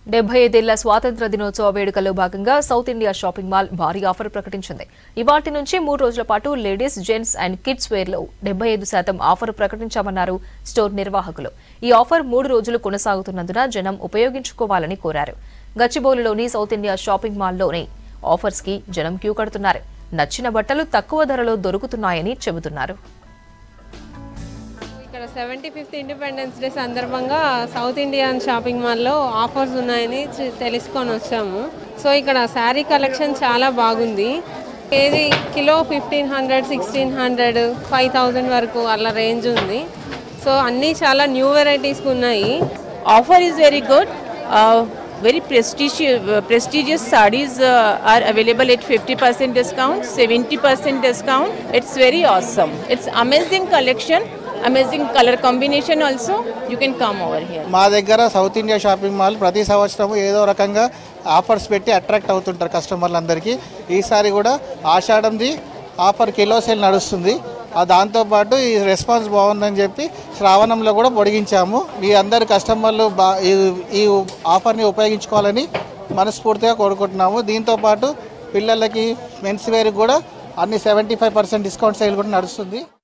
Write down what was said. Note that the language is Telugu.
డెబ్బై ఐదేళ్ల స్వాతంత్ర దినోత్సవ వేడుకల్లో భాగంగా సౌత్ ఇండియా షాపింగ్ మాల్ భారీ ఆఫర్ ప్రకటించింది ఇవాటి నుంచి మూడు రోజుల పాటు ladies gents and kids wear లో డెబ్బై ఐదు శాతం ఆఫర్ ప్రకటించామన్నారు స్టోర్ నిర్వాహకులు ఈ ఆఫర్ మూడు రోజులు కొనసాగుతున్నందున జనం ఉపయోగించుకోవాలని కోరారు గచ్చిబౌలిలోని సౌత్ ఇండియా షాపింగ్ మాల్లోని ఆఫర్స్ కి జనం క్యూ కడుతున్నారు నచ్చిన బట్టలు తక్కువ ధరలో దొరుకుతున్నాయని చెబుతున్నారు ఇక్కడ సెవెంటీ ఫిఫ్త్ ఇండిపెండెన్స్ డే సందర్భంగా సౌత్ ఇండియన్ షాపింగ్ మాల్లో ఆఫర్స్ ఉన్నాయని చి- తెలుసుకొని వచ్చాము సో ఇక్కడ శారీ కలెక్షన్ చాలా బాగుంది ఏది kilo fifteen hundred sixteen hundred five thousand వరకు అలా రేంజ్ ఉంది సో అన్నీ చాలా న్యూ వెరైటీస్ ఉన్నాయి offer is very good uh, very prestigious prestigious sarees uh, are available at 50% discount 70% discount it's very awesome it's amazing collection amazing color combination also you can come over here మా దగ్గర సౌత్ ఇండియా షాపింగ్ మాల్ ప్రతి సంవత్సరం ఏదో రకంగా ఆఫర్స్ పెట్టి అట్రాక్ట్ అవుతుంటారు కస్టమర్లందరికీ ఈసారి కూడా ఆషాఢంది ఆఫర్ కిలో సేల్ నడుస్తుంది ఆ దాంతోపాటు ఈ రెస్పాన్స్ బాగుందని చెప్పి శ్రావణంలో కూడా పొడిగించాము మీ అందరు కస్టమర్లు బా ఈ- ఈ ఆఫర్ని ఉపయోగించుకోవాలని మనస్ఫూర్తిగా కోరుకుంటున్నాము దీంతోపాటు పిల్లలకి మెన్స్ వేర్ కూడా అన్ని seventy five percent discount sale కూడా నడుస్తుంది